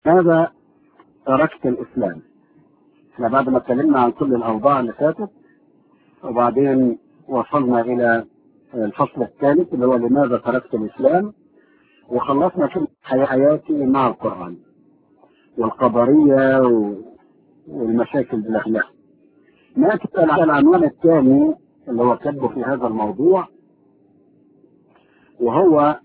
ماذا تركت الإسلام احنا بعد ما اتكلمنا عن كل الأوضاع اللي فاتت وبعدين وصلنا إلى الفصل الثالث اللي هو لماذا تركت الإسلام وخلصنا كل حياتي مع القرآن والقدرية والمشاكل بالأخلاق نأتي على العنوان الثاني اللي هو كتبه في هذا الموضوع وهو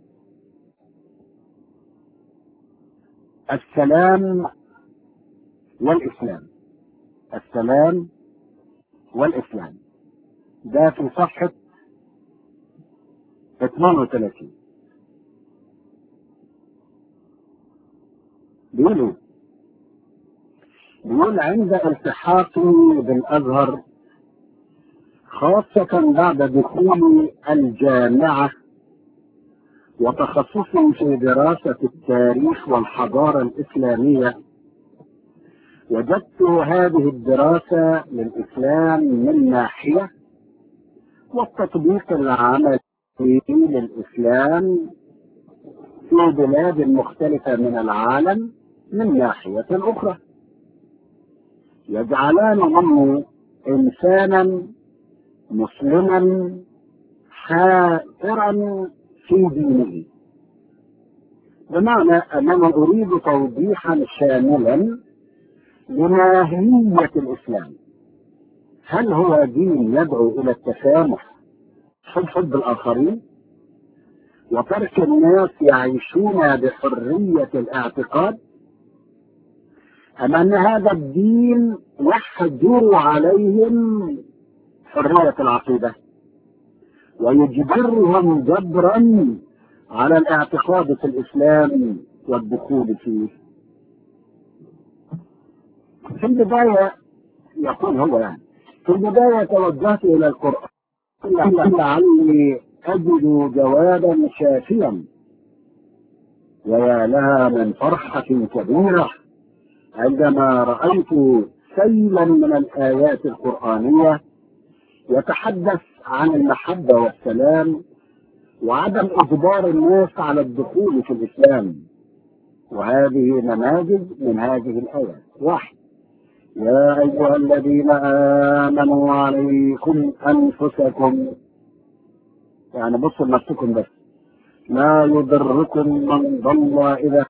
السلام والإسلام السلام والإسلام ده في صفحة 32 بيقول بيقول عند التحاقي بالأزهر خاصة بعد دخولي الجامعة وتخصصي في دراسة التاريخ والحضارة الإسلامية وجدت هذه الدراسة للإسلام من ناحية والتطبيق العملي للإسلام في بلاد مختلفة من العالم من ناحية أخرى يجعلان منه إنسانا مسلما حائرا في دينه بمعنى أننا أريد توضيحا شاملا لماهية الإسلام هل هو دين يدعو إلى التسامح حب حب الآخرين وترك الناس يعيشون بحرية الاعتقاد أم أن هذا الدين يحجر عليهم حرية العقيدة ويجبرهم جبرا على الاعتقاد في الإسلام والدخول فيه في البداية يقول هو يعني في البداية توجهت إلى القرآن لعلي أجد جوابا شافيا ويا لها من فرحة كبيرة عندما رأيت سيلا من الآيات القرآنية يتحدث عن المحبة والسلام وعدم إجبار الناس على الدخول في الإسلام وهذه نماذج من هذه الآيات واحد يا أيها الذين آمنوا عليكم أنفسكم يعني بصوا لنفسكم بس لا يضركم من ضل إذا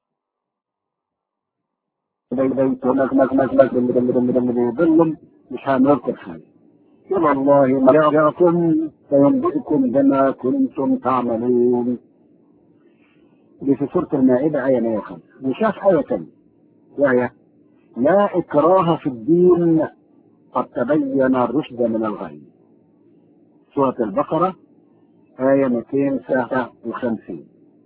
بيت لك لك لك لك يضلهم مش هنذكر حاجة إلى الله مرجعكم فينبئكم بما كنتم تعملون دي في سورة المائدة آية 105 وشاف آية ثانية وهي لا إكراه في الدين قد تبين الرشد من الغي سورة البقرة آية 259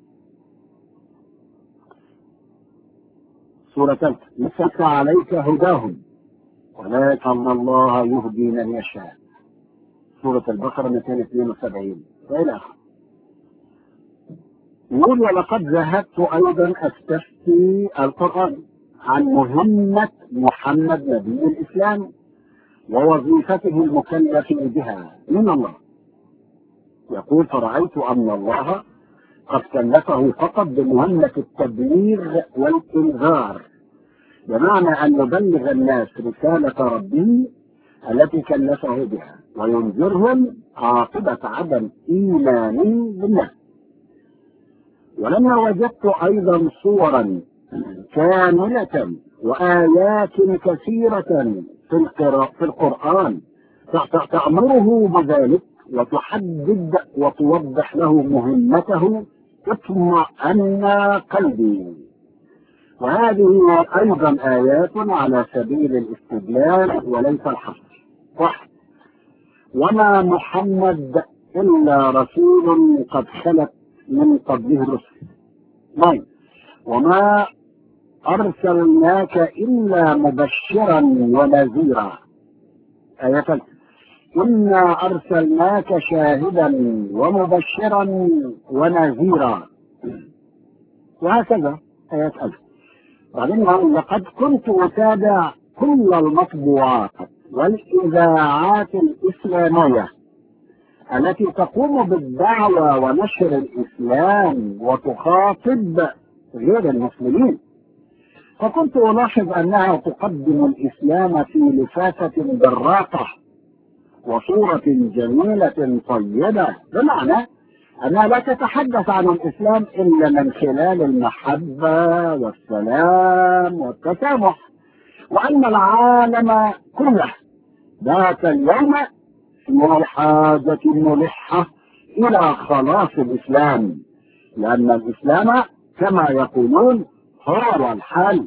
سورة ثالثة ليس عليك هداهم ولكن الله يهدي من يشاء سورة البقرة 272 وإلى آخره يقول ولقد ذهبت أيضا أستفتي القرآن عن مهمة محمد نبي الإسلام ووظيفته المكلف بها من الله يقول فرأيت أن الله قد كلفه فقط بمهمة التبليغ والإنذار بمعنى أن يبلغ الناس رسالة ربه التي كلفه بها وينذرهم عاقبة عدم إيمانهم بالله ولما وجدت أيضا صورا كاملة وآيات كثيرة في, في القرآن تأمره بذلك وتحدد وتوضح له مهمته اطمأن قلبي وهذه أيضا آيات على سبيل الاستدلال وليس الحصر صح وما محمد إلا رسول قد خلت من قبله الرسل طيب وما أرسلناك إلا مبشرا ونذيرا آية ثالثة إنا أرسلناك شاهدا ومبشرا ونذيرا وهكذا آيات ألف بعدين لقد كنت أتابع كل المطبوعات والإذاعات الإسلامية التي تقوم بالدعوة ونشر الإسلام وتخاطب غير المسلمين فكنت ألاحظ أنها تقدم الإسلام في لفافة براقة وصورة جميلة طيبة بمعنى أنها لا تتحدث عن الإسلام إلا من خلال المحبة والسلام والتسامح وأن العالم كله ذات اليوم في حاجة ملحة إلى خلاص الإسلام لأن الإسلام كما يقولون هو الحل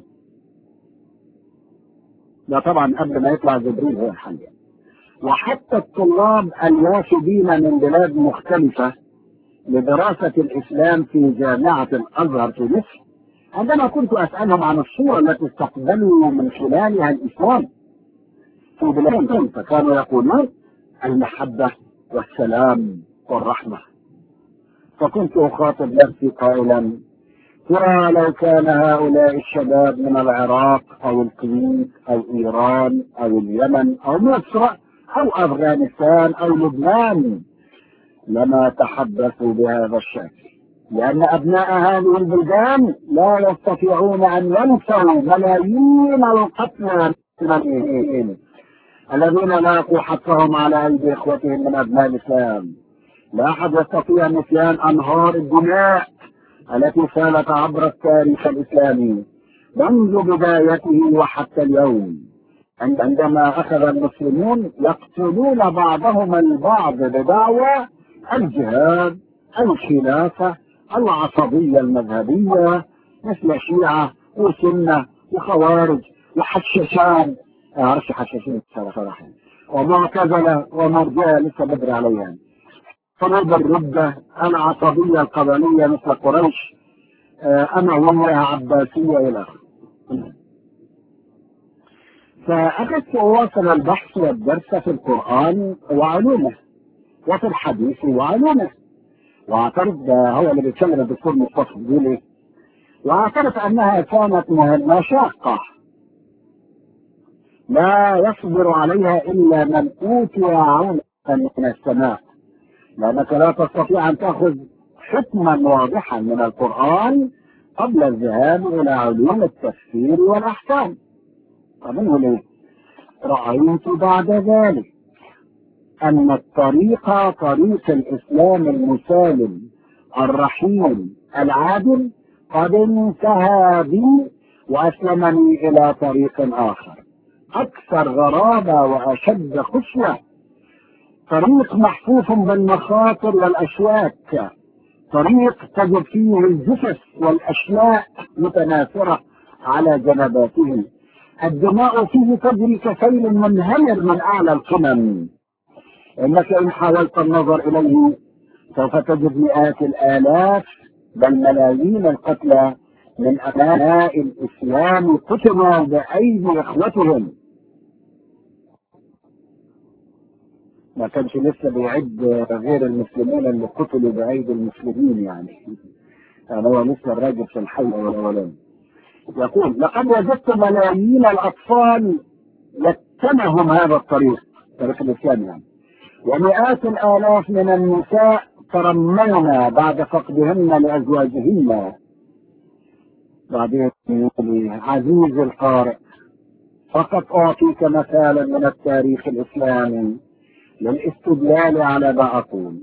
ده طبعا قبل ما يطلع جبريل هو الحل وحتى الطلاب الوافدين من بلاد مختلفة لدراسة الإسلام في جامعة الأزهر في مصر عندما كنت أسألهم عن الصورة التي استقبلوا من خلالها الإسلام في بلادهم فكانوا يقولون المحبة والسلام والرحمة فكنت أخاطب نفسي قائلا ترى لو كان هؤلاء الشباب من العراق أو الكويت أو إيران أو اليمن أو مصر أو أفغانستان أو لبنان لما تحدثوا بهذا الشكل لأن أبناء هذه البلدان لا يستطيعون أن ينسوا ملايين القتلى من الذين لاقوا حقهم على أيدي إخوتهم من أبناء الإسلام لا أحد يستطيع نسيان أنهار الدماء التي سالت عبر التاريخ الإسلامي منذ بدايته وحتى اليوم عندما أخذ المسلمون يقتلون بعضهم البعض بدعوى الجهاد الخلافة العصبية المذهبية مثل شيعة وسنة وخوارج وحشاشان أعرفش حشاشين صراحة ومعتزلة ومرجئة لسه بدري عليها فرد الردة العصبية القبلية مثل قريش أموية عباسية إلى آخره فأخذت أواصل البحث والدرس في القرآن وعلومه وفي الحديث وعلومه واعترف ده هو اللي بيتكلم الدكتور مصطفى بيقول ايه واعترف انها كانت مهمه شاقه لا يصبر عليها الا من اوتي عونا من السماء لانك لا تستطيع ان تاخذ حكما واضحا من القران قبل الذهاب الى علوم التفسير والاحكام طب ايه رايت بعد ذلك أن الطريق طريق الإسلام المسالم الرحيم العادل قد انتهى بي وأسلمني إلى طريق آخر أكثر غرابة وأشد خشية طريق محفوف بالمخاطر والأشواك طريق تجد فيه الجثث والأشلاء متناثرة على جنباته الدماء فيه تجري كسيل منهمر من أعلى القمم انك ان حاولت النظر اليه سوف تجد مئات الالاف بل ملايين القتلى من ابناء الاسلام قتلوا بايدي اخوتهم ما كانش لسه بيعد غير المسلمين اللي قتلوا بايدي المسلمين يعني يعني هو لسه الراجل في الحي الاولاني يقول لقد وجدت ملايين الاطفال يتبعهم هذا الطريق طريق الاسلام يعني ومئات الآلاف من النساء ترمين بعد فقدهن لأزواجهن بعدين يقول عزيز القارئ فقط أعطيك مثالا من التاريخ الإسلامي للاستدلال على ما أقول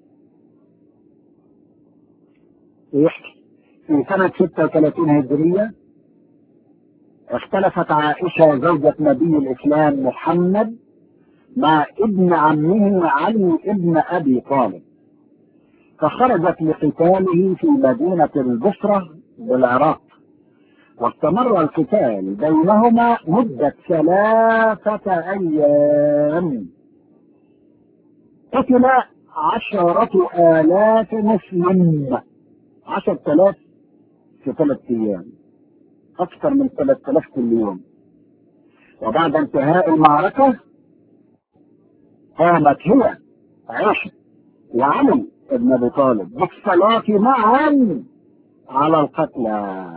يحكي في سنة 36 هجرية اختلفت عائشة زوجة نبي الإسلام محمد مع ابن عمه علي ابن ابي طالب فخرجت لقتاله في مدينة البصرة بالعراق واستمر القتال بينهما مدة ثلاثة أيام قتل عشرة آلاف مسلم عشرة آلاف في ثلاثة أيام أكثر من ثلاثة آلاف كل يوم وبعد انتهاء المعركة قامت هي عائشة وعلي ابن ابي طالب بالصلاة معا على القتلى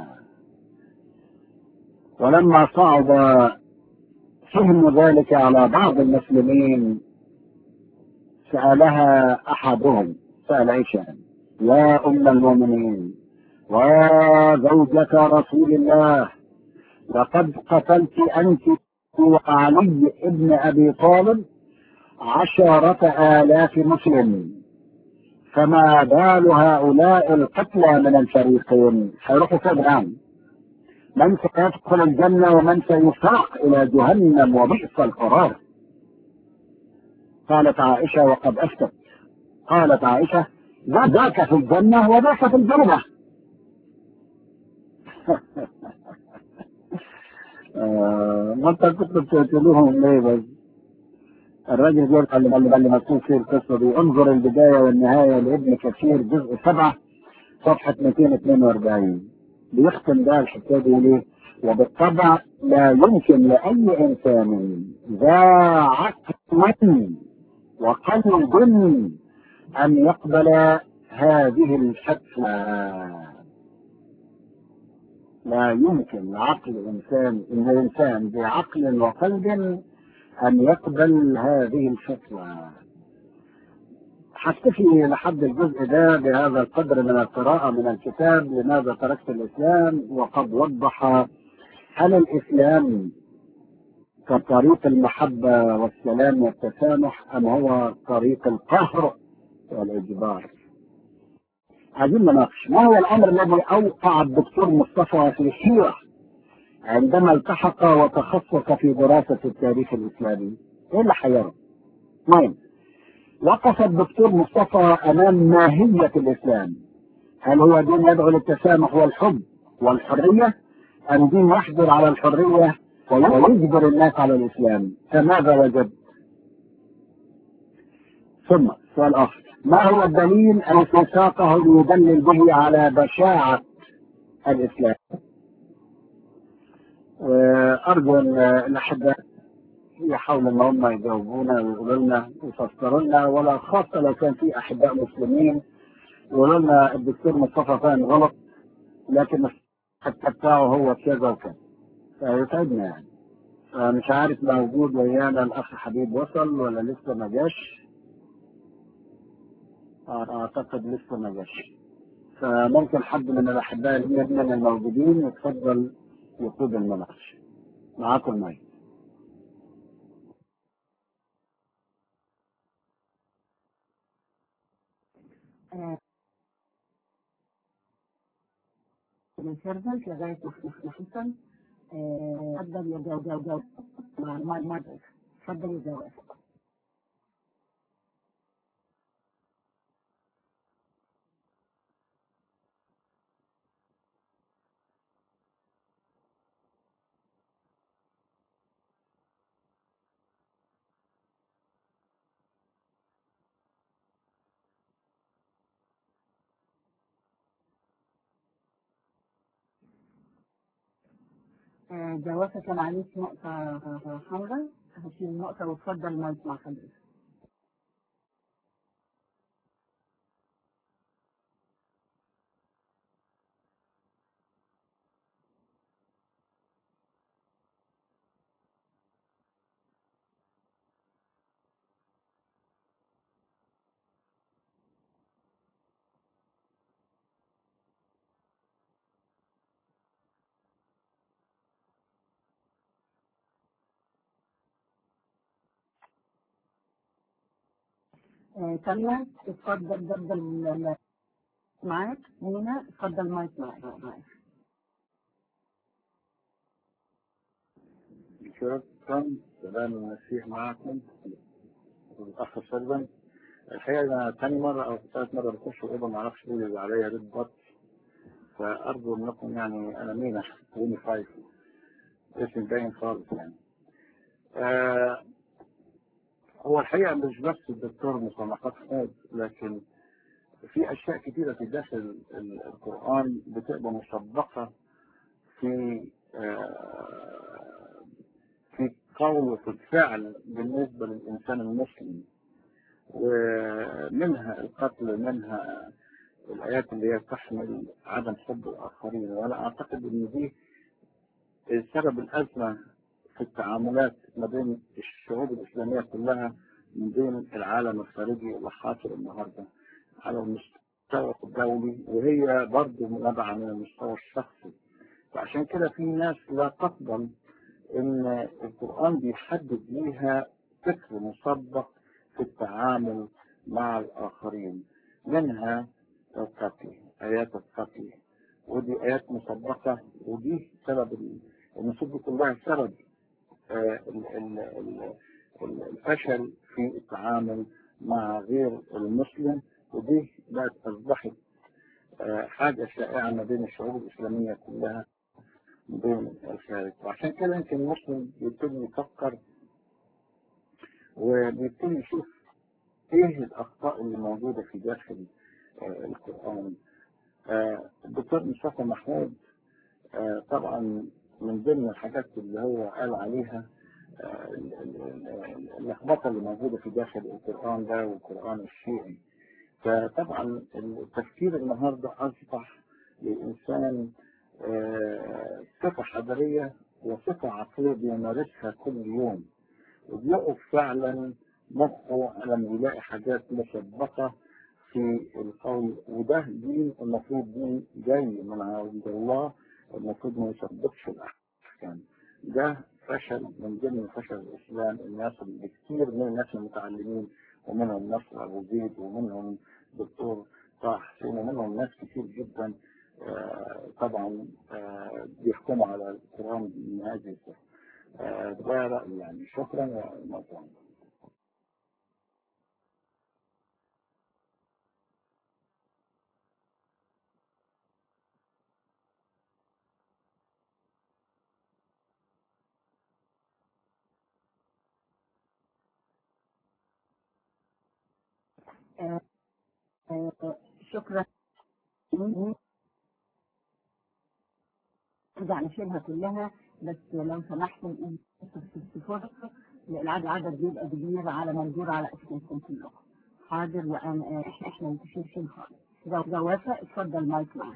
ولما صعد فهم ذلك على بعض المسلمين سألها أحدهم سأل عائشة يا أم المؤمنين وزوجة رسول الله لقد قتلت أنت وعلي ابن أبي طالب عشرة آلاف مسلم فما بال هؤلاء القتلى من الفريقين هيروحوا فين الآن من سيدخل الجنة ومن سيساق إلى جهنم وبئس القرار قالت عائشة وقد أفتت قالت عائشة ذاك في الجنة وذاك في الجنة آه ما انت كنت بتقتلوهم ليه بس الراجل بيقول اللي اللي اللي مكتوب في القصه دي انظر البدايه والنهايه لابن كثير جزء سبعه صفحه 242 بيختم ده الحكايه دي ليه؟ وبالطبع لا يمكن لاي انسان ذا عقل وقلب ان يقبل هذه الفتوى لا يمكن لعقل انسان ان انسان بعقل وقلب ان يقبل هذه الفتوى حكتفي لحد الجزء ده بهذا القدر من القراءة من الكتاب لماذا تركت الإسلام وقد وضح هل الإسلام كطريق المحبة والسلام والتسامح أم هو طريق القهر والإجبار عايزين نناقش ما هو الأمر الذي أوقع الدكتور مصطفى في الحيرة عندما التحق وتخصص في دراسة التاريخ الإسلامي إيه اللي حيره؟ اثنين وقف الدكتور مصطفى أمام ماهية الإسلام هل هو دين يدعو للتسامح والحب والحرية أم دين يحضر على الحرية ويجبر الناس على الإسلام فماذا وجد ثم سؤال آخر ما هو الدليل الذي ساقه ليدلل به على بشاعة الإسلام وأرجو أن الأحباء يحاولوا ان هم يجاوبونا ويقولوا لنا يفسروا لنا ولا خاصه لو كان في احباء مسلمين يقولوا لنا الدكتور مصطفى فاهم غلط لكن الحتى بتاعه هو كذا وكذا فيسعدنا يعني مش عارف موجود ويانا الاخ حبيب وصل ولا لسه ما جاش اعتقد لسه ما جاش فممكن حد من الاحباء من الموجودين يتفضل يقود المناقشه معاكم المايك السيرفنت لغاية محسن تفضل يا جو جو جو مع مع مع تفضل يا جو جوافة كان عليك نقطة حمراء هشيل النقطة وتفضل المايك مع حضرتك تمام اتفضل تفضل معاك هنا اتفضل مايك معاك شكرا سلام المسيح معكم الاخ سلمان الحقيقه انا ثاني مره او ثالث مره بخش الاوضه ما اعرفش ايه اللي عليا بالضبط فارجو انكم يعني انا مينا 25 اسم باين خالص يعني آه هو الحقيقة مش بس الدكتور مصطفى حماد لكن في أشياء كثيرة في داخل القرآن بتبقى مطبقة في في قول وفي الفعل بالنسبة للإنسان المسلم ومنها القتل منها الآيات اللي هي تحمل عدم حب الآخرين وأنا أعتقد إن دي سبب الأزمة في التعاملات ما بين الشعوب الإسلامية كلها من بين العالم الخارجي اللي حاصل النهارده على المستوى الدولي وهي برضه نابعة من المستوى الشخصي فعشان كده في ناس لا تقبل ان القرآن بيحدد ليها فكر مسبق في التعامل مع الآخرين منها القتل آيات القتل ودي آيات مسبقة ودي سبب ال- المفروض يكون لها سبب آه، ال- ال- ال- ال- الفشل في التعامل مع غير المسلم ودي بقت أصبحت آه، حاجة شائعة ما بين الشعوب الإسلامية كلها بين الخارج وعشان كده يمكن المسلم بيبتدي يفكر وبيبتدي يشوف ايه الاخطاء اللي موجوده في داخل آه، القران آه، الدكتور مصطفى محمود آه، طبعا من ضمن الحاجات اللي هو قال عليها آه، ال- ال- ال- اللخبطه اللي موجوده في داخل القران ده والقران الشيعي فطبعا التفكير النهارده اصبح للانسان آه، صفه حضاريه وصفه عقليه بيمارسها كل يوم وبيقف فعلا مخه لما يلاقي حاجات مسبقة في القول وده دين المفروض دين جاي من عند الله المفروض ما يسبقش الأحكام ده فشل من ضمن فشل الإسلام الناس اللي كتير من الناس المتعلمين ومنهم نصر أبو زيد ومنهم دكتور طه حسين ومنهم ناس كتير جدا آه، طبعا آه، بيحكموا على القرآن من هذه الصفة آه، ده رأيي يعني شكرا يا موضوع آه، آه، شكرا نرجع نشيلها كلها بس لو سمحتوا في فرصة العدد عدد بيبقى كبير على منظور على اسمكم كلكم حاضر وانا آه، احنا احنا متشرفين خالص لو لو وافق اتفضل مايك معاك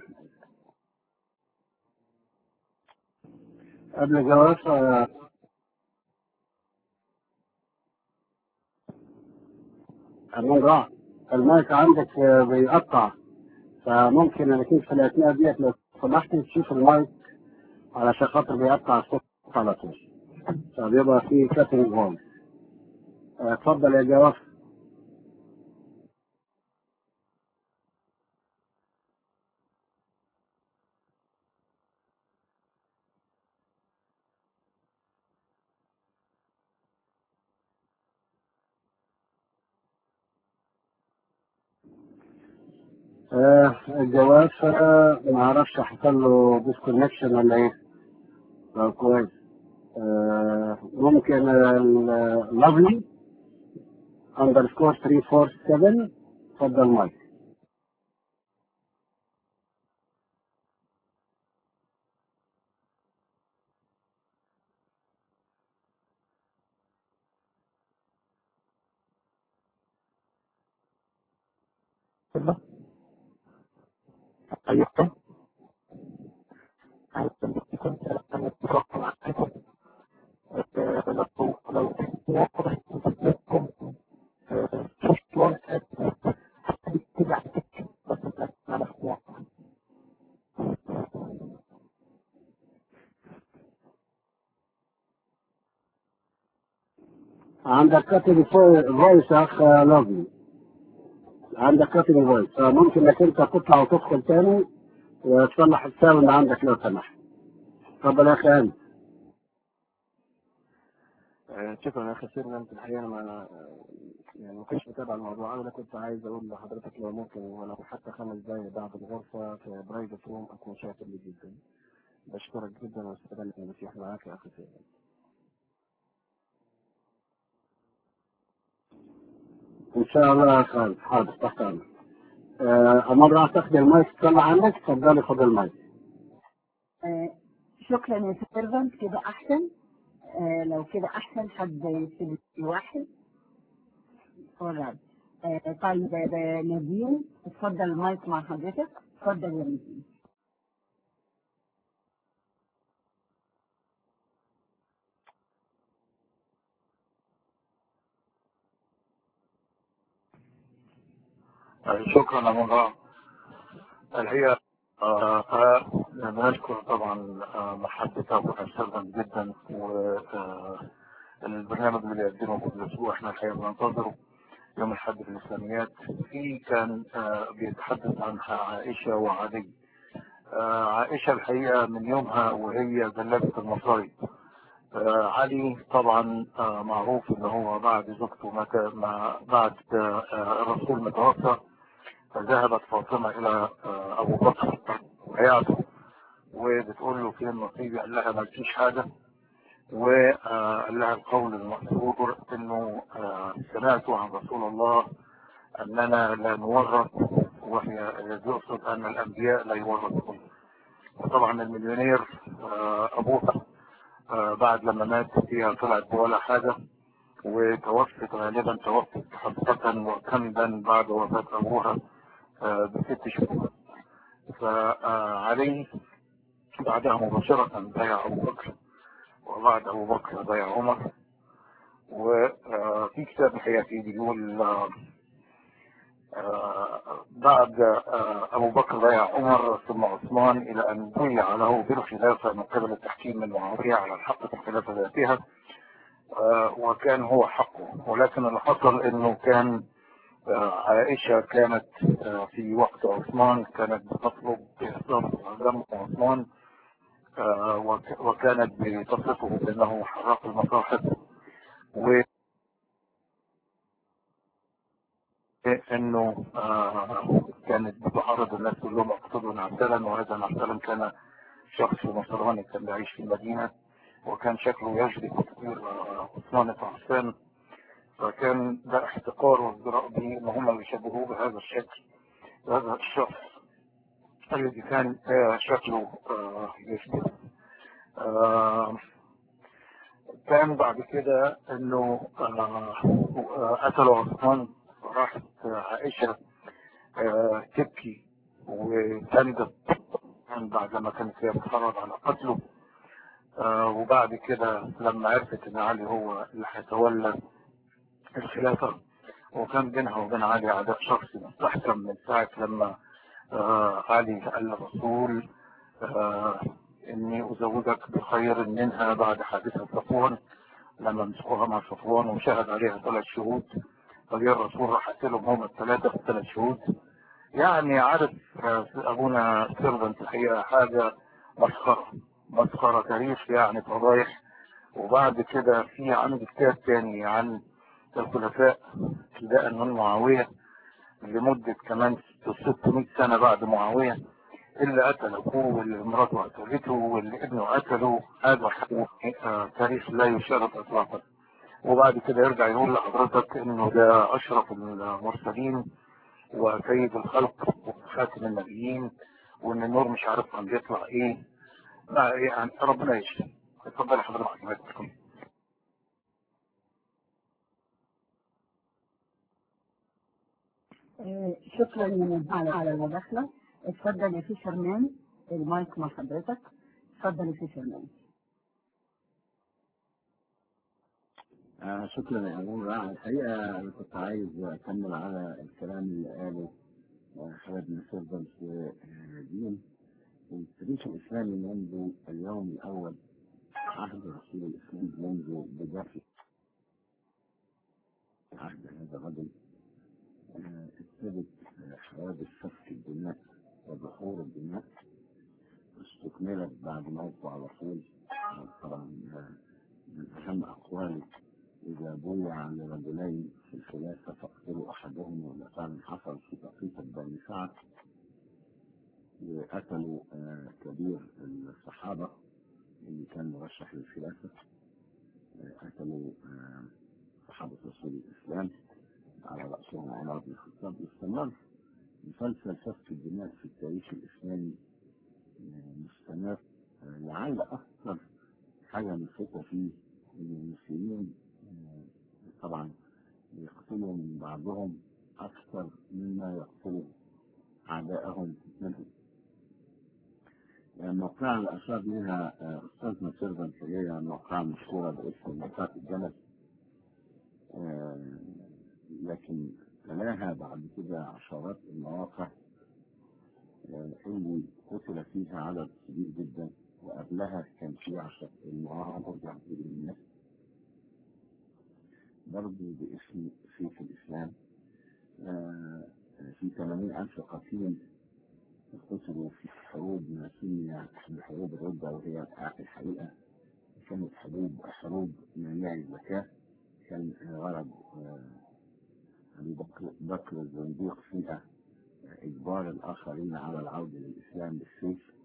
قبل جواز آه، الموضوع المايك عندك آه، بيقطع فممكن انك انت في الاثناء ديت لو سمحت تشوف المايك علشان خاطر بيقطع الصوت على طول فبيبقى في كاتنج هون اتفضل يا جواز آه الجواز آه ما اعرفش حصل له ديسكونكشن ولا ايه آه كويس آه ممكن اللافلي اندرسكور 347 اتفضل مايك ايوه عندك كاتب فويس يا اخ لافلي عندك كاتب فويس فممكن انك انت تطلع وتدخل تاني وتصلح الساوند اللي عندك لو سمحت اتفضل يا اخي هاني آه، شكرا يا اخي سيدنا انت الحقيقه انا ما يعني ما كنتش متابع الموضوع انا كنت عايز اقول لحضرتك لو ممكن ولو حتى خمس دقايق بعد الغرفه في برايفت روم اكون شاكر لي جدا بشكرك جدا واستفدنا من المسيح معاك يا اخي سيدنا ان شاء الله يا خالد حاضر تحت امرك آه، مرة تاخد المايك تطلع عندك اتفضلي خد المايك آه، شكرا يا سيرفنت كده احسن آه، لو كده احسن حد يكتب واحد alright. آه، طيب آه، نادين اتفضل المايك مع حضرتك اتفضل يا نادين شكرا يا مرة الحقيقة آه، آه، نشكر طبعا محبة أبو السلام جدا والبرنامج اللي بيقدمه كل أسبوع احنا الحقيقة بننتظره يوم الحد في الإسلاميات في كان بيتحدث عن عائشة وعلي عائشة الحقيقة من يومها وهي جلابة المصايب علي طبعا معروف ان هو بعد زوجته ما بعد الرسول متوفى فذهبت فاطمة الى ابو بكر وعياته وبتقول له فين نصيبي قال لها ما فيش حاجة وقال لها القول المأثور انه سمعت عن رسول الله اننا لا نورث وهي يقصد ان الانبياء لا يورثون وطبعا المليونير ابوها بعد لما مات هي طلعت ولا حاجة وتوفت غالبا توفت حقيقة وكمدا بعد وفاة ابوها بست شهور فعلي بعدها مباشرة بايع ابو بكر وبعد ابو بكر بايع عمر وفي كتاب الحقيقة بيقول بعد ابو بكر بايع عمر ثم عثمان الى ان ضيع له بالخلافة من قبل التحكيم من معاوية على الحق في الخلافة ذاتها وكان هو حقه ولكن اللي حصل انه كان عائشة كانت في وقت عثمان كانت بتطلب إصدار دم عثمان وكانت بتصفه بأنه حراق المصاحف و انه كانت بتعرض الناس كلهم اقصدوا نعسلا وهذا نعسلا كان شخص نصراني كان بيعيش في المدينة وكان شكله يجري تطوير عثمان بن عفان فكان ده احتقار وازدراء به ان هم اللي شبهوه بهذا الشكل هذا الشخص الذي كان شكله يشبه كان بعد كده انه قتلوا عثمان راحت عائشة تبكي وتندب بعد لما كانت هي بتفرج على قتله وبعد كده لما عرفت ان علي هو اللي هيتولى الخلافة وكان بينها وبين علي عداء شخصي مستحكم من ساعة لما علي قال للرسول اني ازوجك بخير منها بعد حادثة صفوان لما مسكوها مع صفوان وشهد عليها ثلاث شهود فجاء الرسول راح قتلهم هم الثلاثة في ثلاث شهود يعني عارف ابونا سيرفنت الحقيقة حاجة مسخرة مسخرة تاريخ يعني فضايح وبعد كده في عندي كتاب تاني عن الخلفاء ابتداء من معاوية لمدة كمان 600 سنة بعد معاوية اللي قتل اخوه واللي مراته قتلته واللي ابنه قتله هذا تاريخ لا يشارك اطلاقا وبعد كده يرجع يقول لحضرتك انه ده اشرف المرسلين وسيد الخلق وخاتم النبيين وان النور مش عارف كان بيطلع ايه يعني ربنا يشفي اتفضل حضرتك معاكم شكرا على على المداخلة اتفضل يا فيشرمان المايك مع حضرتك اتفضل يا فيشرمان آه شكرا يا أمور الحقيقة أنا كنت عايز أكمل على الكلام اللي قاله حبيبنا سيرفنت دين التاريخ الإسلامي منذ اليوم الأول عهد رسول الإسلام منذ بداية عهد هذا الرجل ابتدت حوادث سفك الدماء وبحور الدماء استكملت بعد موته على طول طبعا من أهم أقوال إذا بويع لرجلين في الخلافة فاقتلوا أحدهم وده فعلا حصل في تقية بني سعد وقتلوا كبير الصحابة اللي كان مرشح للخلافة قتلوا صحابة رسول الإسلام على رأسهم عمر بن الخطاب واستمر مسلسل سفك الدماء في التاريخ الإسلامي مستمر لعل أكثر حاجة ملفتة فيه إن المسلمين طبعا يقتلوا من بعضهم أكثر مما يقتلوا أعدائهم منهم الموقع اللي أشار لها أستاذنا سيرفنت هي موقع مشهورة باسم موقع الجبل لكن تلاها بعد كده عشرات المواقع آه، اللي قتل فيها عدد كبير جدا وقبلها كان في عشر المعارضة يعني الناس برضه باسم سيف الإسلام آه، في 80 ألف قتيل قتلوا في حروب ما سمي بحروب الردة وهي في الحقيقة كانت حروب حروب مانع الزكاة كان غرض آه، أبي بكر بكر الزنديق فيها إجبار الآخرين على العودة للإسلام بالسيف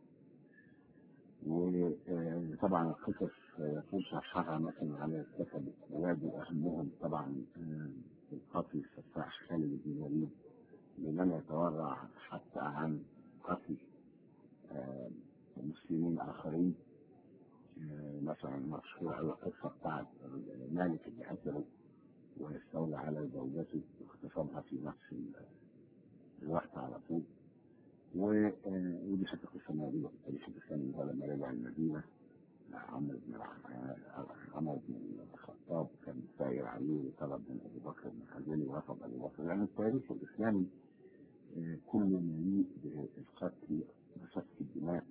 وطبعا القصص يطول شرحها مثلا على كتب الكواد وأهمهم طبعا آه، القتل السفاح خالد بن الوليد لمن يتورع حتى عن قتل آه، مسلمين آخرين آه، مثلا مشهور على القصة بتاعت مالك اللي قتله واستولى على زوجته واغتصبها في نفس ال- الوقت على طول و- آه، ودي حتى قصة موجودة في التاريخ الإسلامي اللي هو لما رجع المدينة عمرو بن الع- عمرو بن الخطاب كان ساير عليه وطلب من أبي بكر بن حزين ورفض أبي بكر يعني التاريخ الإسلامي آه، كله مليء بالقتل وسفك الدماء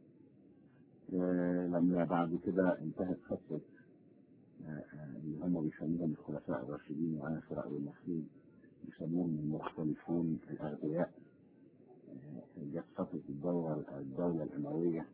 آه، لما بعد كده انتهت فترة آه، آه، اللي هم بيسموهم الخلفاء الراشدين وأنا في رأيي المسلمين يسموهم المختلفون الأغبياء آه، جت فترة الدولة الدولة الأموية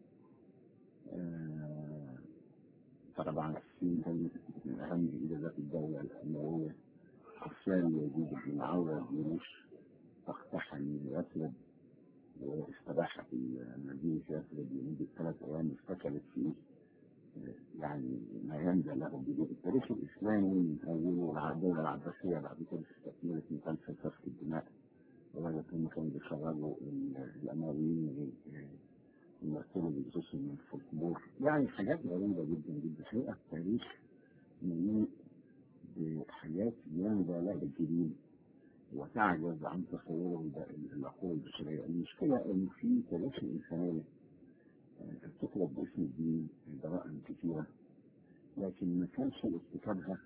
آه، طبعا الصين كانت من أهم إنجازات الدولة الأموية أرسال يزيد بن معاوية جيوش تقتحم يثرب واستباحت مدينة يثرب لمدة ثلاث أيام استكلت فيه آه، يعني ما ينزل له بدون التاريخ الإسلامي من أوله الدولة العباسية بعد كده استكملت مسلسل سفك الدماء لغاية هم كانوا بيخرجوا ال- الأمويين يمثلوا بجزء من الفولكلور يعني حاجات غريبة جدا جدا حقيقة التاريخ مليء بحاجات ينبى لها الجديد وتعجز عن تصوره الب- العقول البشرية المشكلة إن في تاريخ الإنسانية آه، بتطلب باسم الدين جرائم كثيرة لكن ما كانش ارتكابها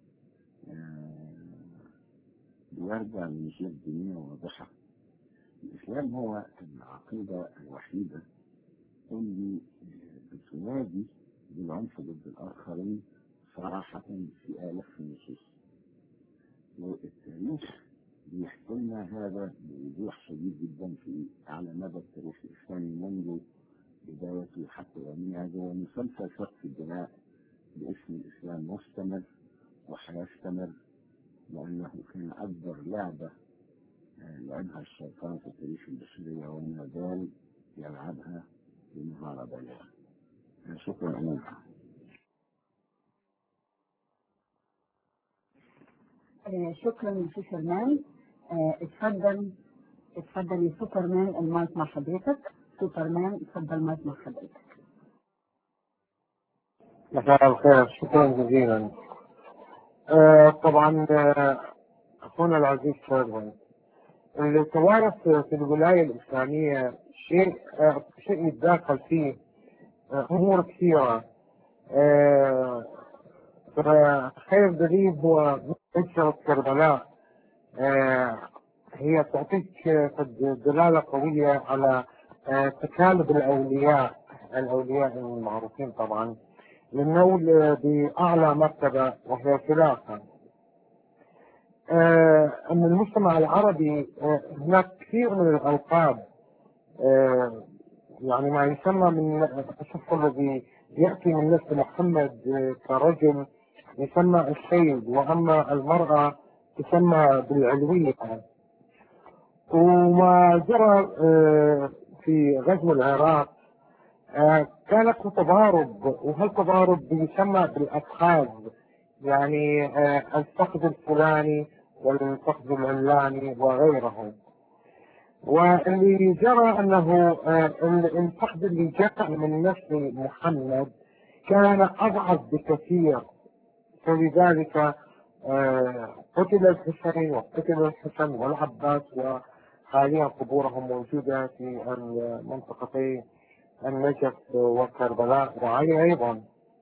آه، بيرجع من شيء دينية واضحة الإسلام هو العقيدة الوحيدة اللي بتنادي بالعنف ضد الآخرين صراحة في آلاف النصوص والتاريخ بيحكي لنا هذا بوضوح شديد جدا في على مدى التاريخ الإسلامي منذ بدايته حتى يومنا هذا ومسلسل سفك الدماء باسم الإسلام مستمر وحيستمر لأنه كان أكبر لعبة آه، لعبها الشيطان في التاريخ البشرية وما زال يلعبها بمهارة بالغة آه، شكرا أمين آه، شكرا يا سوبرمان آه، اتفضل اتفضل يا سوبرمان المايك مع حضرتك سوبرمان اتفضل المايك مع حضرتك مساء الخير شكرا جزيلا آه طبعا آه، اخونا العزيز شيرمان اللي توارث في الولايه الاسلاميه شيء آه شيء يتداخل فيه آه امور كثيره آه خير دليل هو مجزرة كربلاء آه هي تعطيك آه، دلالة قوية على آه تكالب الأولياء الأولياء المعروفين طبعا للنول بأعلى مرتبة وهي الخلافة آه، أن المجتمع العربي آه، هناك كثير من الألقاب آه، يعني ما يسمى من الشخص الذي يأتي من نسل محمد آه، كرجل يسمى السيد وأما المرأة تسمى بالعلوية وما جرى آه، في غزو العراق آه، كان هناك تضارب وهالتضارب بيسمى بالأفخاذ يعني آه، الفخذ الفلاني والفخذ العلاني وغيره واللي جرى انه آه، الفخذ اللي جاء من نسل محمد كان اضعف بكثير فلذلك آه، قتل الحسين وقتل الحسن والعباس وحاليا قبورهم موجودة في المنطقتين النجف وكربلاء وعلي أيضا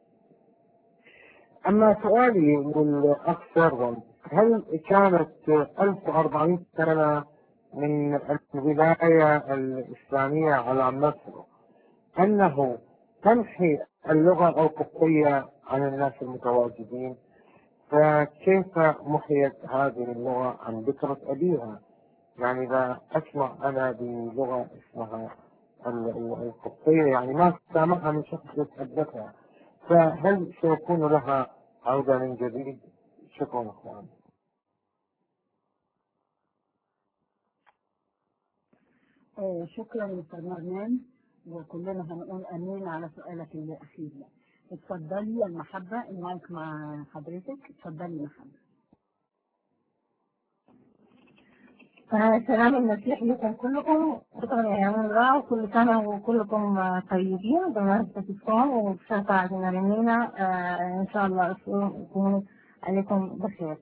أما سؤالي للأخ سيرفن هل كانت 1400 سنة من الولاية الإسلامية على مصر أنه تمحي اللغة القبطية عن الناس المتواجدين فكيف محيت هذه اللغة عن ذكرة أبيها يعني إذا أسمع أنا بلغة اسمها ال- ال- القبطية يعني ما سامعها من شخص يتحدثها فهل سيكون لها عودة من جديد؟ شكرا أخوان آه، شكرا مستر مرنان وكلنا هنقول امين على سؤالك الاخير ده اتفضلي يا المحبه المايك مع حضرتك اتفضلي يا محبه آه، سلام المسيح لكم كلكم شكرا يا يوم الله وكل سنة وكلكم آه، طيبين بمناسبة الصوم وبشفاعة نرمينا آه، إن شاء الله الصوم يكون عليكم بخير.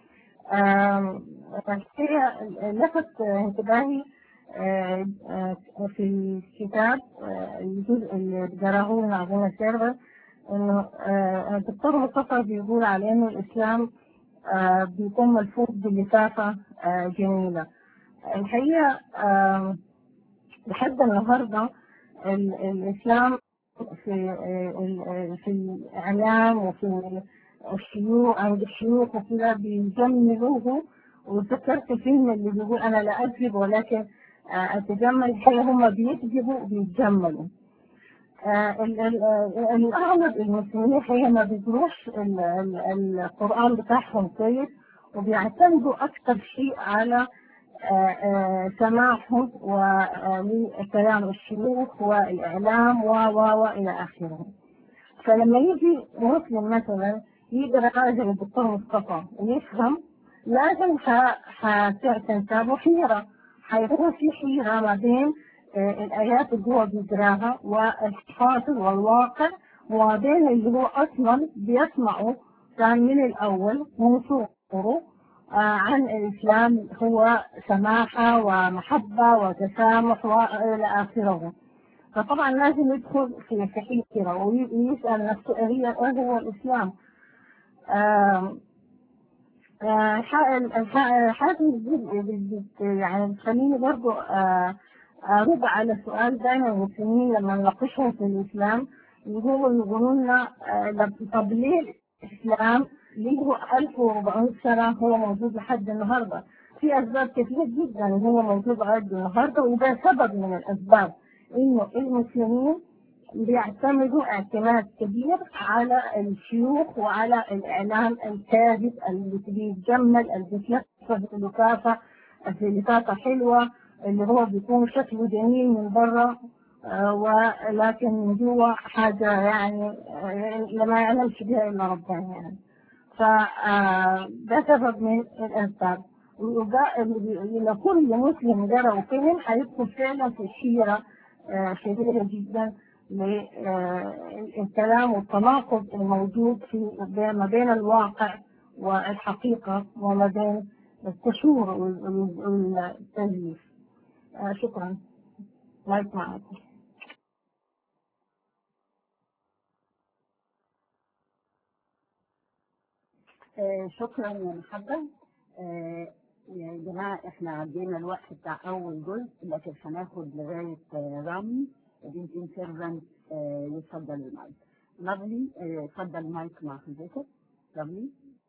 آم، الحقيقة لفت انتباهي آه، آه، في الكتاب آه، الجزء اللي قراه لنا أبونا سيرفر إنه آه، الدكتور مصطفى بيقول على إنه الإسلام آه، بيكون ملفوف بلفافة آه، جميلة الحقيقة آه، لحد النهاردة ال- الإسلام في آه، ال- في الإعلام وفي الشيوخ عند الشيوخ وكذا بيجملوه وذكرت فيلم اللي بيقول أنا لا أكذب ولكن آه، أتجمل الحقيقة هم بيكذبوا وبيتجملوا آه، ال- ال- آه، الأغلب المسلمين الحقيقة ما بيقروش ال- ال- القرآن بتاعهم كويس وبيعتمدوا أكثر شيء على آه، آه، سماعهم ولكلام الشيوخ والإعلام و و وإلى آخره. فلما يجي مسلم مثلا يقرأ حاجة للدكتور مصطفى ويفهم لازم ح- حتنتابه حيرة حيكون في حيرة ما بين آه، الآيات اللي هو بيقراها والحاصل والواقع وما بين اللي هو أصلا بيسمعه كان من الأول من صغره آه، عن الإسلام هو سماحة ومحبة وتسامح وإلى آخره فطبعا لازم يدخل في في حيرة ويسأل نفسه هي إيه هو الإسلام آم، آه، ح- الح- حاجة بت- يعني بتخليني برضو آه، أرد على سؤال دائما المسلمين لما نناقشهم في الإسلام يقولوا يقولوا لنا آه، لب- طب ليه الإسلام ليه هو 1400 سنة هو موجود لحد النهاردة في أسباب كثيرة جدا هو موجود لحد النهاردة وده سبب من الأسباب إنه المسلمين بيعتمدوا اعتماد كبير على الشيوخ وعلى الإعلام الكاذب اللي بيتجمل اللي بيتلفظ بلفافة بلفافة حلوة اللي هو بيكون شكله جميل من برا آه، ولكن من جوا حاجة يعني آه، ما يعلمش بها إلا ربنا يعني فده سبب من الأسباب وده اللي- لو كل مسلم قرأ وفهم هيدخل فعلا في حيرة آه، شديدة جدا للكلام والتناقض الموجود في ما بين الواقع والحقيقة وما بين التشور والتزييف آه، شكرا لايك معكم آه، شكرا يا محبة آه، يا جماعة احنا عدينا الوقت بتاع أول جزء لكن هناخد لغاية آه، رامي وبنتين سيرفنت يتفضل المايك لافلي آه، اتفضل المايك مع حضرتك لافلي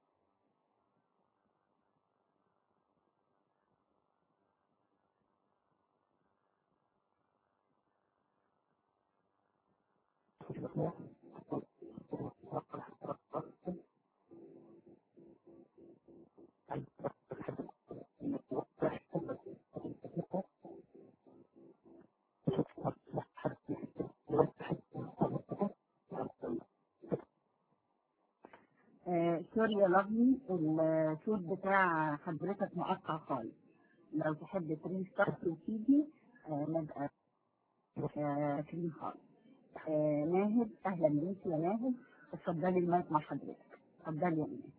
آه، سوري يا لافلي الصوت بتاع حضرتك مقطع خالص لو تحب تريستارت وتيجي آه، نبقى آه، كريم خالص آه، ناهد اهلا بيك يا ناهد اتفضلي المايك مع حضرتك اتفضلي يا ناهد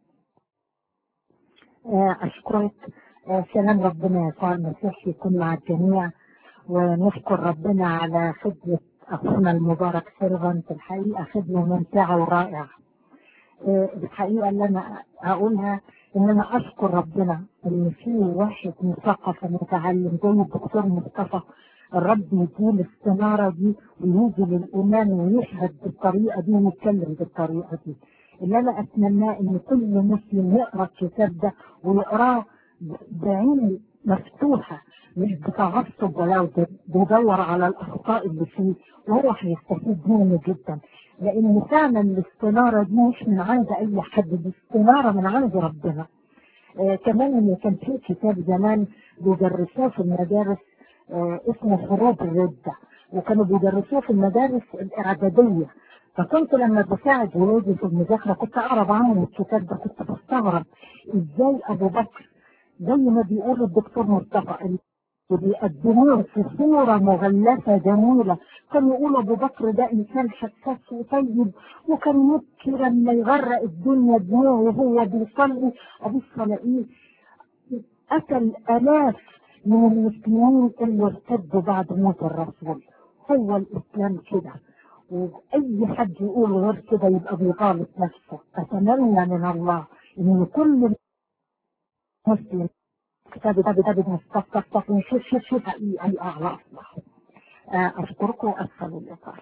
آه، أشكرك آه، سلام ربنا يسوع المسيح يكون مع الجميع ونشكر ربنا على خدمة أخونا المبارك سيرفنت الحقيقة خدمة ممتعة ورائعة آه، الحقيقة اللي أنا أقولها إن أنا أشكر ربنا إن في واحد مثقف متعلم زي الدكتور مصطفى الرب يديه الاستنارة دي ويجي للإيمان ويشهد بالطريقة دي ويتكلم بالطريقة دي اللي أنا أتمناه إن كل مسلم يقرأ الكتاب ده ويقراه ب- بعين مفتوحة مش بتعصب ولا ب- بيدور على الأخطاء اللي فيه وهو هيستفيد منه جدا لأن فعلا الاستنارة دي مش من عند أي حد دي استنارة من عند ربنا آه كمان إن كان في كتاب زمان بيدرسوه في المدارس آه اسمه خروج الردة وكانوا بيدرسوه في المدارس الإعدادية فكنت لما بساعد ولادي في المذاكرة كنت أقرب عنهم الكتاب ده كنت بستغرب إزاي أبو بكر زي ما بيقول الدكتور مصطفى بيقدموه في صورة مغلفة جميلة كان يقول أبو بكر ده إنسان حساس وطيب وكان يبكي لما يغرق الدنيا دموعه وهو بيصلي أبص ألاقيه قتل آلاف من المسلمين اللي ارتدوا بعد موت الرسول هو الإسلام كده وأي حد يقول غير كده يبقى بيغالط نفسه أتمنى من الله إن كل مسلم كتاب كتاب كتاب مستقصف ونشوف شوف شوف أي أي أعلى أصلح أشكركم وأسفل الإطار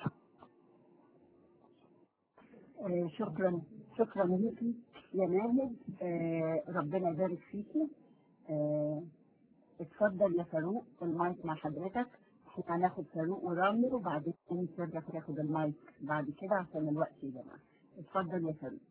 آه، شكرا شكرا ليكي يا ماهد آه، ربنا يبارك فيكي آه، اتفضل يا فاروق المايك مع حضرتك احنا هناخد فاروق ورامي وبعدين ترجع تاخد المايك بعد كده عشان الوقت يا جماعه اتفضل يا فاروق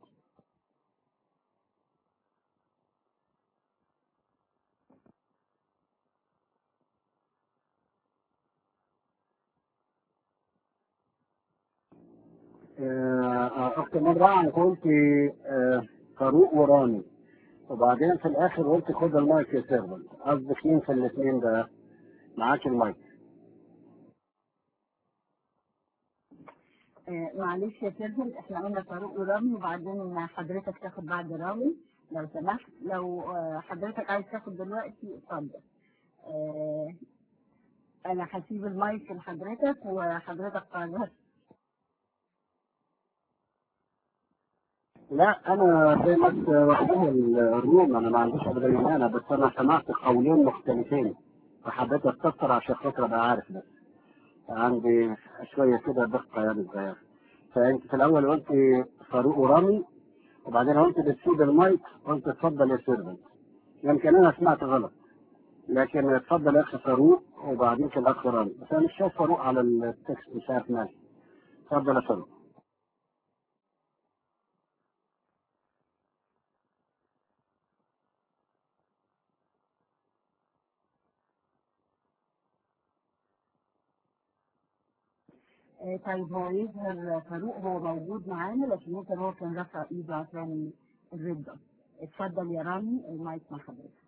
آه، أخت مرة أنا قلت آه، فاروق وراني وبعدين في الآخر قلت خد المايك يا سيرفنت قصدك مين في الاثنين ده معاك المايك آه، معلش يا سيرفن احنا قلنا فاروق ورامي وبعدين حضرتك تاخد بعد رامي لو سمحت لو آه، حضرتك عايز تاخد دلوقتي اتفضل آه، انا هسيب المايك لحضرتك وحضرتك قررت لا أنا زي ما أنت واخدها الروم أنا ما عنديش أبدا أنا بس أنا سمعت قولين مختلفين فحبيت أستفسر عشان خاطر أبقى عارف بس عندي شوية كده دقة يعني صغيرة فأنت في الأول قلت فاروق ورامي وبعدين قلت بتسيب المايك قلت اتفضل يا سيرفنت يمكن أنا سمعت غلط لكن اتفضل يا أخي فاروق وبعدين كده الأخ رامي بس أنا مش شايف فاروق على التكست مش عارف مالي اتفضل يا فاروق آه، طيب هو يظهر فاروق هو موجود معانا لكن يمكن هو كان رفع ايده عشان الردة اتفضل يا رامي المايك مع حضرتك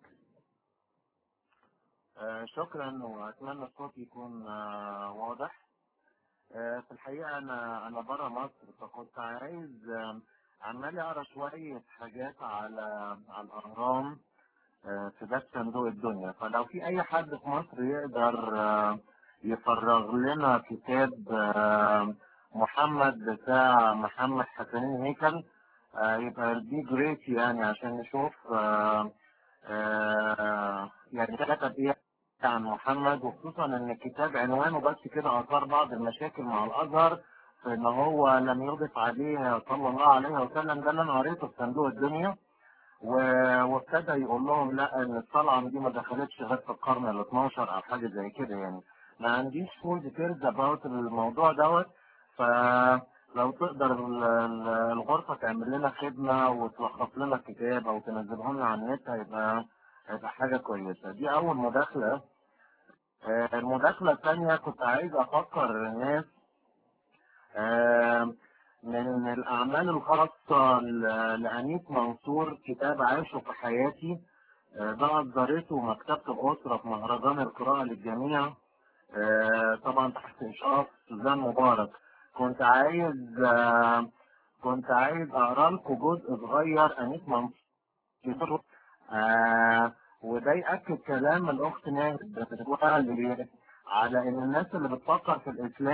آه، شكرا واتمنى الصوت يكون آه، واضح آه، في الحقيقه انا انا بره مصر فكنت عايز آه، عمال اقرا شويه حاجات على على الاهرام آه، في باب صندوق الدنيا فلو في اي حد في مصر يقدر آه، يفرغ لنا كتاب آه، محمد بتاع محمد حسنين هيكل آه، يبقى دي جريت يعني عشان نشوف آه، آه، يعني كتب ايه عن محمد وخصوصا ان الكتاب عنوانه بس كده اثار بعض المشاكل مع الازهر في ان هو لم يضف عليه صلى الله عليه وسلم ده اللي انا قريته في صندوق الدنيا و- وابتدى يقول لهم لا ان الطلعه دي ما دخلتش غير في القرن ال 12 او حاجه زي كده يعني ما عنديش فول ديتيلز اباوت الموضوع دوت فلو تقدر ال- ال- الغرفه تعمل لنا خدمه وتلخص لنا الكتاب او تنزله لنا على النت هيبقى هيبقى حاجه كويسه دي اول مداخله آه، المداخله الثانيه كنت عايز افكر الناس آه، من الأعمال الخاصة ل- لأنيس منصور كتاب عايشه في حياتي آه، ده أصدرته مكتبة الأسرة في مهرجان القراءة للجميع آه، طبعا تحت إشراف سوزان مبارك كنت عايز آه، كنت عايز أقرأ لكم جزء صغير أنيس منصور آه، وده يأكد كلام الأخت ناهد بتقول على إن الناس اللي بتفكر في الإسلام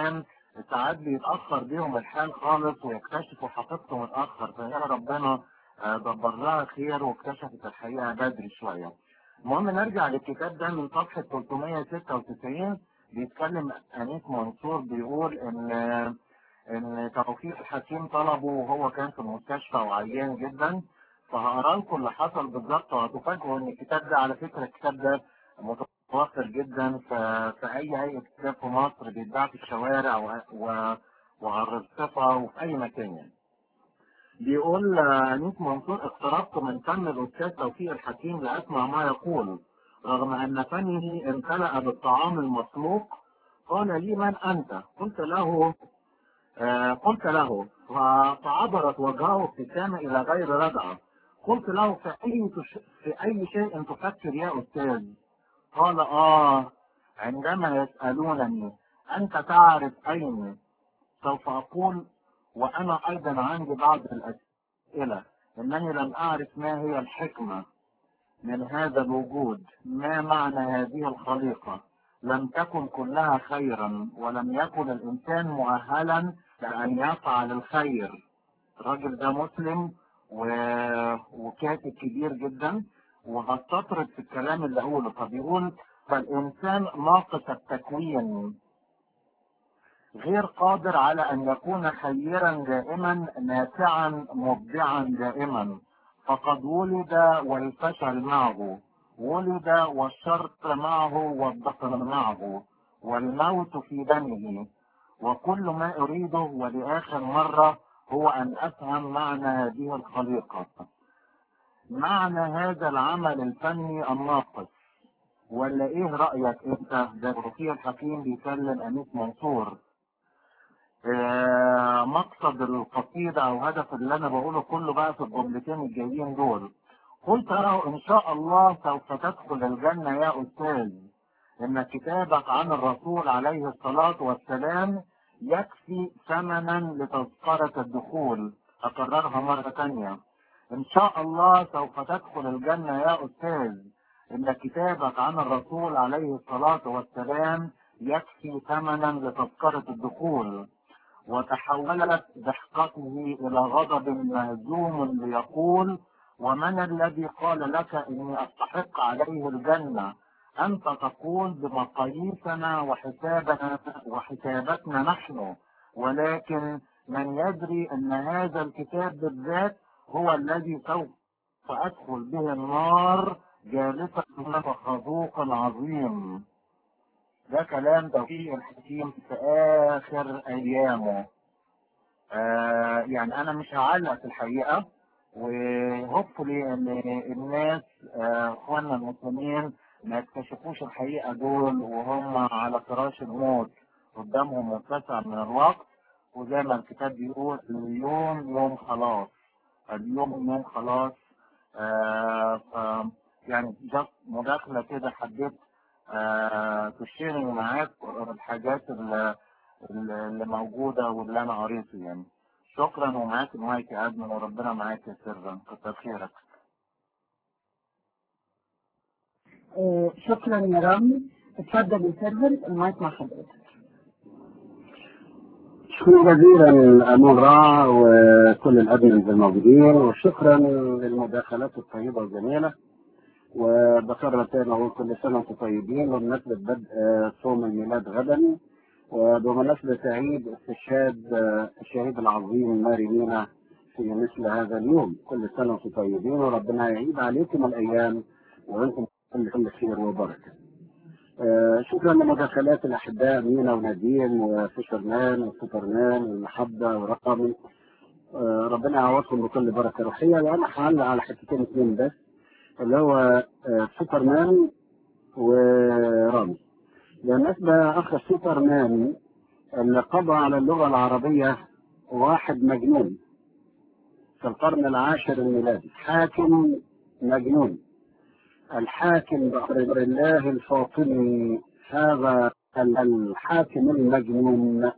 ساعات بيتأخر بيهم الحال خالص ويكتشفوا حقيقته متأخر فهي ربنا آه، دبر لها خير واكتشفت الحقيقة بدري شوية. المهم نرجع للكتاب ده من صفحة 396 بيتكلم أنيس منصور بيقول إن إن توفيق الحكيم طلبه وهو كان في المستشفى وعيان جدا فهقرا لكم اللي حصل بالظبط وهتفاجئوا إن الكتاب ده على فكرة الكتاب ده متوفر جدا في في أي هيئة كتاب في مصر بيتباع في الشوارع و- و- وعلى الرصفة وفي أي مكان يعني. بيقول آه، أنيس منصور اقتربت من فم الأستاذ توفيق الحكيم لأسمع ما يقول رغم أن فمه امتلأ بالطعام المسلوق قال لي من أنت؟ قلت له آه، قلت له ف- فعبرت وجهه ابتسامة إلى غير رجعة قلت له في أي, تش... في أي شيء تفكر يا أستاذ قال آه عندما يسألونني أنت تعرف أين سوف أقول وأنا أيضا عندي بعض الأسئلة إنني لم أعرف ما هي الحكمة من هذا الوجود ما معنى هذه الخليقة لم تكن كلها خيرا ولم يكن الإنسان مؤهلا لأن يفعل الخير الراجل ده مسلم و... وكاتب كبير جدا وهستطرد في الكلام اللي أقوله فبيقول فالإنسان ناقص التكوين غير قادر على أن يكون خيرا دائما نافعا مبدعا دائما فقد ولد والفشل معه ولد والشر معه والضفر معه والموت في دمه وكل ما أريده ولآخر مرة هو أن أفهم معنى هذه الخليقة معنى هذا العمل الفني الناقص ولا ايه رأيك انت ده توفيق الحكيم بيكلم أنيس منصور آه، مقصد القصيدة أو هدف اللي أنا بقوله كله بقى في الجملتين الجايين دول قلت له إن شاء الله سوف تدخل الجنة يا أستاذ إن كتابك عن الرسول عليه الصلاة والسلام يكفي ثمنا لتذكرة الدخول أكررها مرة تانية إن شاء الله سوف تدخل الجنة يا أستاذ إن كتابك عن الرسول عليه الصلاة والسلام يكفي ثمنا لتذكرة الدخول وتحولت ضحكته إلى غضب مهزوم ليقول ومن الذي قال لك إني أستحق عليه الجنة أنت تقول بمقاييسنا وحسابنا وحساباتنا نحن ولكن من يدري أن هذا الكتاب بالذات هو الذي سوف أدخل به النار جالسا خذوق عظيم ده كلام توفيق الحكيم في آخر أيامه آه يعني أنا مش هعلق في الحقيقة وهوبفلي إن الناس آه، إخواننا المسلمين ما يكتشفوش الحقيقة دول وهم على فراش الموت قدامهم متسع من الوقت وزي ما الكتاب بيقول اليوم يوم خلاص اليوم يوم خلاص آه ف يعني جست مداخلة كده حبيت آه تشيرنج معاك الحاجات اللي, اللي موجودة واللي أنا قريته يعني شكرا ومعاك المايك يا أدمن وربنا معاك يا سرا كتر خيرك آه، شكرا يا رامي اتفضل يا سيرفنت المايك مع حضرتك شكرا جزيلا أمون راع وكل الأدمنز الموجودين وشكرا للمداخلات الطيبة والجميلة وبكرر تاني أقول كل سنة وأنتم طيبين وبمناسبة بدء آه، صوم الميلاد غدا وبمناسبة عيد استشهاد آه، الشهيد العظيم ماري مينا في مثل هذا اليوم كل سنة وأنتم طيبين وربنا يعيد عليكم الأيام وأنتم كل كل خير وبركة. آه، شكرا لمداخلات الأحباء مينا ونادين وفيشرمان وسوبرمان والمحبة ورقمي آه، ربنا يعوضكم بكل بركة روحية وأنا هعلق على حتتين اثنين بس اللي هو آه، سوبرمان ورامي بالنسبة أخ سوبرمان اللي قضى على اللغة العربية واحد مجنون في القرن العاشر الميلادي حاكم مجنون الحاكم بأمر الله الفاطمي هذا الحاكم المجنون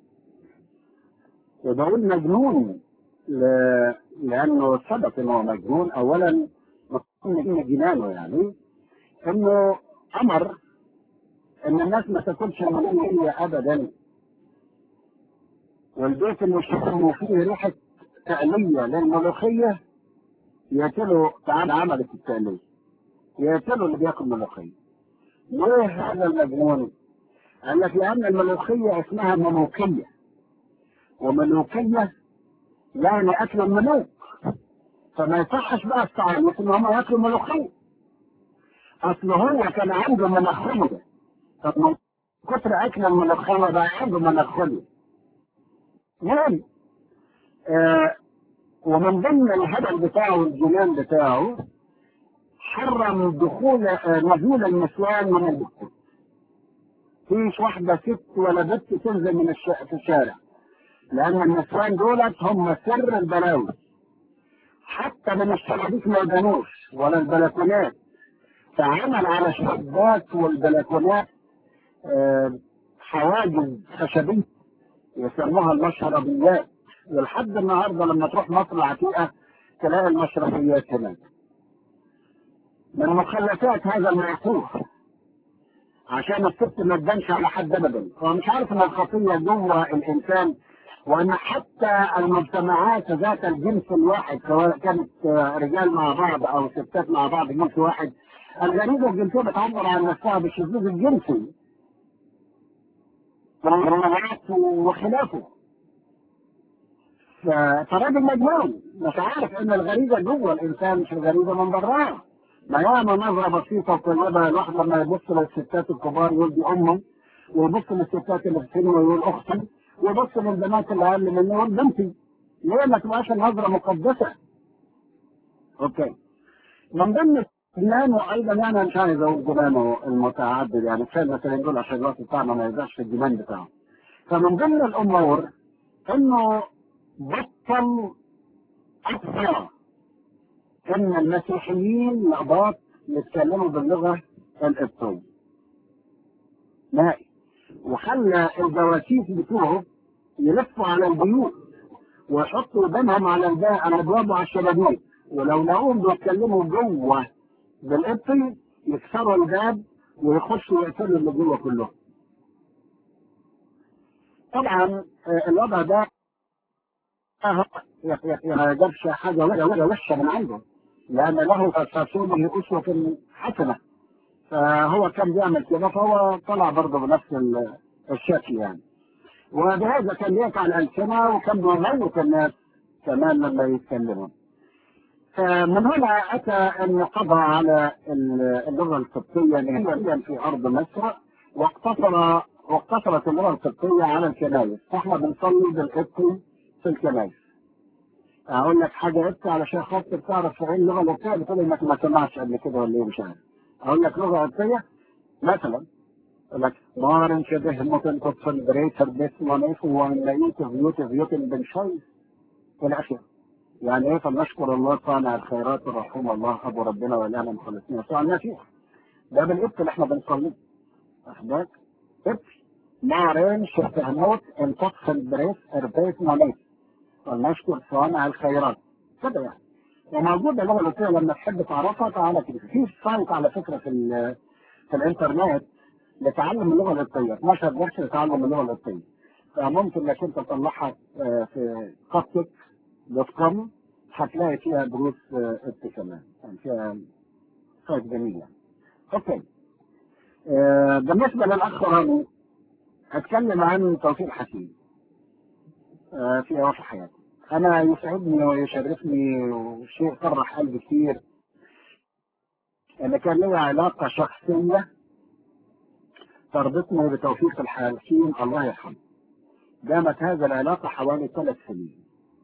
وبقول مجنون ل- لأنه ثبت أنه مجنون أولا من جنانه يعني أنه أمر أن الناس ما تاكلش الملوخية أبدا والبيت اللي يشموا فيه ريحة تألية للملوخية يقتلوا تعال عملت التألية يقتلوا اللي بياكل ملوخية ليه هذا المجنون؟ قال لك لأن الملوخية اسمها ملوكية وملوكية يعني أكل الملوك فما يصحش بقى التعريف إن هم ياكلوا ملوخية أصل هو كان عنده ملوخية طب من كتر أكل الملوخية بقى عنده ملوخية يعني آه ومن ضمن الهدف بتاعه والجنان بتاعه حرم دخول آه نزول النسوان من البيت فيش واحدة ست ولا بنت تنزل من الش... في الشارع لأن النسوان دولت هم سر البلاوي حتى من الشبابيك ما يبانوش ولا البلكونات فعمل على الشباك والبلكونات آه حواجز خشبية يسموها المشربيات ولحد النهارده لما تروح مصر العتيقة تلاقي المشربيات هناك من مخلفات هذا المعصوم عشان الست ما تبانش على حد ابدا هو مش عارف ان الخطيه جوه الانسان وان حتى المجتمعات ذات الجنس الواحد سواء كانت رجال مع بعض او ستات مع بعض جنس واحد الغريزه الجنسيه بتعبر عن نفسها بالشذوذ الجنسي وخلافه فراجل مجنون مش عارف ان الغريزه جوه الانسان مش الغريزه من براها ما ياما نظره بسيطه وطيبه الواحد لما يبص للستات الكبار يقول دي امه ويبص للستات اللي في سنه ويقول اختي ويبص للبنات اللي اقل منه يقول بنتي ليه ما تبقاش النظره مقدسه؟ اوكي من ضمن جنانه ايضا يعني مش عايز اقول جنانه المتعدد يعني كفايه مثلا دول عشان الوقت بتاعنا ما يبقاش في الجنان بتاعه فمن ضمن الامور انه بطل اكثر ان المسيحيين لقباط يتكلموا باللغه القبطيه نهائي وخلى الجواسيس بتوعه يلفوا على البيوت ويحطوا ودانهم على الباب على الابواب وعلى الشبابيك ولو لقوهم بيتكلموا جوه بالقبطي يكسروا الباب ويخشوا يقتلوا اللي جوه كلهم. طبعا الوضع ده ما جابش حاجه ولا وحشه من عنده لان له فصوله اسوه حسنه فهو كان بيعمل كده فهو طلع برضه بنفس الشكل يعني وبهذا كان يقع الالسنه وكان بيموت الناس كمان لما يتكلموا فمن هنا اتى ان قضى على اللغه القبطيه نهائيا في ارض مصر واقتصر واقتصرت اللغه القبطيه على الكنائس فاحنا بنصلي بالقبطي في الكنائس اقول لك حاجه قبطي علشان خاطر تعرف ايه اللغه القبطيه بتقول انك ما سمعتش قبل كده ولا ايه مش عارف اقول لك لغه قبطيه مثلا يقول لك مارن شبه ممكن تدخل بريتر بس ونيف ونلاقيك فيوت فيوت بنشاي الى اخره يعني ايه فلنشكر الله صانع الخيرات ورحمه الله ابو ربنا والهنا مخلصين يسوع المسيح ده بالقبط اللي احنا بنصليه احباب قبط مارن شبه موت ان تدخل بريت اربيت ونيف فلنشكر صانع الخيرات كده يعني وموجود اللغه القبطيه لما تحب تعرفها تعالى كده في سايت على فكره في في الانترنت لتعلم اللغه القبطيه 12 درس لتعلم اللغه القبطيه فممكن انك انت تطلعها في قصتك دوت كوم هتلاقي فيها دروس قبطي كمان يعني فيها سايت جميل يعني اوكي آه بالنسبه للاخ رامي هتكلم عن توفيق حكيم آه في اواخر حياته انا يسعدني ويشرفني وشيء فرح قلبي كتير ان كان لي علاقة شخصية تربطني بتوفيق الحكيم الله يرحمه دامت هذه العلاقة حوالي ثلاث سنين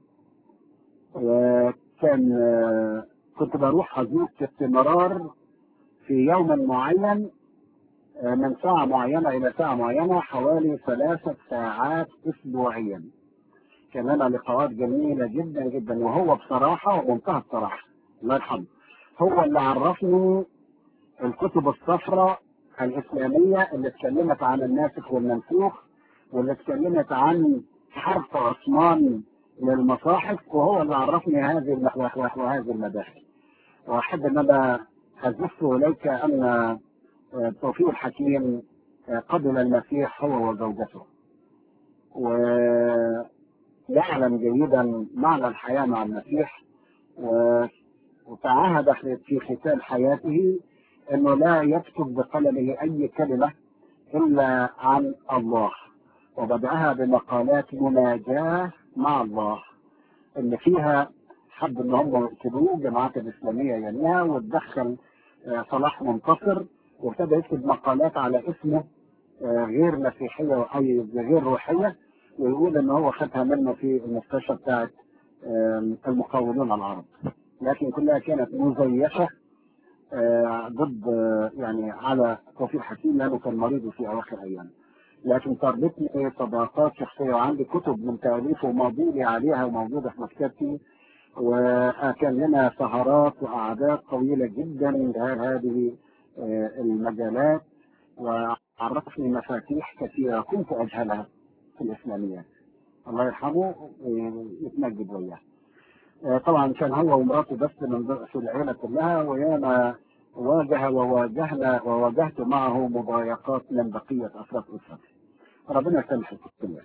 وكان كنت بروح أزور استمرار في يوم معين من ساعة معينة إلى ساعة معينة حوالي ثلاثة ساعات أسبوعيا كان لنا لقاءات جميله جدا جدا وهو بصراحه ومنتهى الصراحه الله يرحمه هو اللي عرفني الكتب الصفراء الاسلاميه اللي اتكلمت عن الناسخ والمنسوخ واللي اتكلمت عن حرف عثمان للمصاحف وهو اللي عرفني هذه المحوح وهذه المباحث واحب ان انا ازف اليك ان توفيق الحكيم قبل المسيح هو وزوجته و يعلم جيدا معنى الحياة مع المسيح و- وتعاهد في ختام حياته انه لا يكتب بقلمه اي كلمة الا عن الله وبدأها بمقالات مناجاة مع الله اللي فيها حب ان هم يكتبوه الجماعات الاسلاميه يمنها وتدخل آه، صلاح منتصر وابتدى يكتب مقالات على اسمه آه، غير مسيحيه واي غير روحيه ويقول ان هو خدها منه في المستشفى بتاعت آم، المقاولون العرب لكن كلها كانت مزيفه آه، ضد آه، يعني على توفيق حكيم لانه كان مريض في اواخر ايامه لكن تربطني صداقات شخصيه وعندي كتب من تاليفه وماضي عليها وموجوده في مكتبتي وكان لنا سهرات وقعدات طويله جدا لهذه آه، المجالات وعرفني مفاتيح كثيره كنت اجهلها في الاسلاميات الله يرحمه ويتمجد وياه آه، طبعا كان هو ومراته بس من ض- في العيله كلها وياما واجه وواجهنا وواجهت معه مضايقات من بقيه افراد اسرتي ربنا يسامحك كلها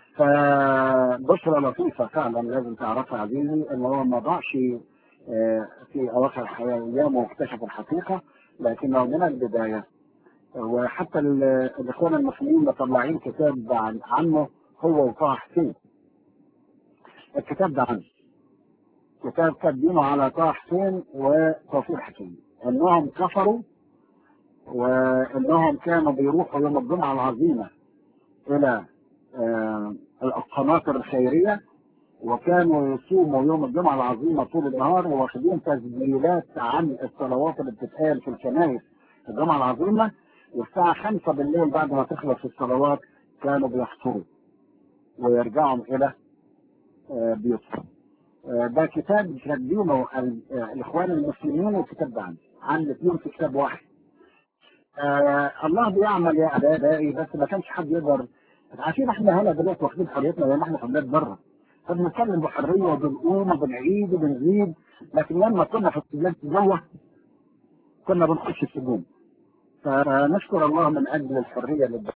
فبشرى لطيفة فعلا لازم تعرفها عزيزي ان هو ما ضاعش آه، في اواخر الحياة ايامه واكتشف الحقيقة لكنه من البداية وحتى ال- الاخوان المسلمين مطلعين كتاب عن عنه هو وطه حسين الكتاب ده عنه كتاب كاتبينه على طه حسين وتوفيق حكيم انهم كفروا وانهم كانوا بيروحوا يوم الجمعة العظيمة الى آه، القناطر الخيرية وكانوا يصوموا يوم الجمعة العظيمة طول النهار وواخدين تسجيلات عن الصلوات اللي بتتقال في الكنائس في الجمعة العظيمة والساعة خمسة بالليل بعد ما تخلص الصلوات كانوا بيفطروا ويرجعوا إلى آه، بيوتهم آه، ده كتاب كاتبينه ال- آه، الإخوان المسلمين والكتاب ده عندي عن الاثنين في كتاب واحد آه الله بيعمل يا أبائي بس ما كانش حد يقدر عشان احنا هنا دلوقتي واخدين حريتنا لان احنا في بلاد بره فبنتكلم بحريه وبنقوم وبنعيد وبنزيد لكن لما كنا في البلاد جوه كنا بنخش السجون فنشكر الله من اجل الحريه اللي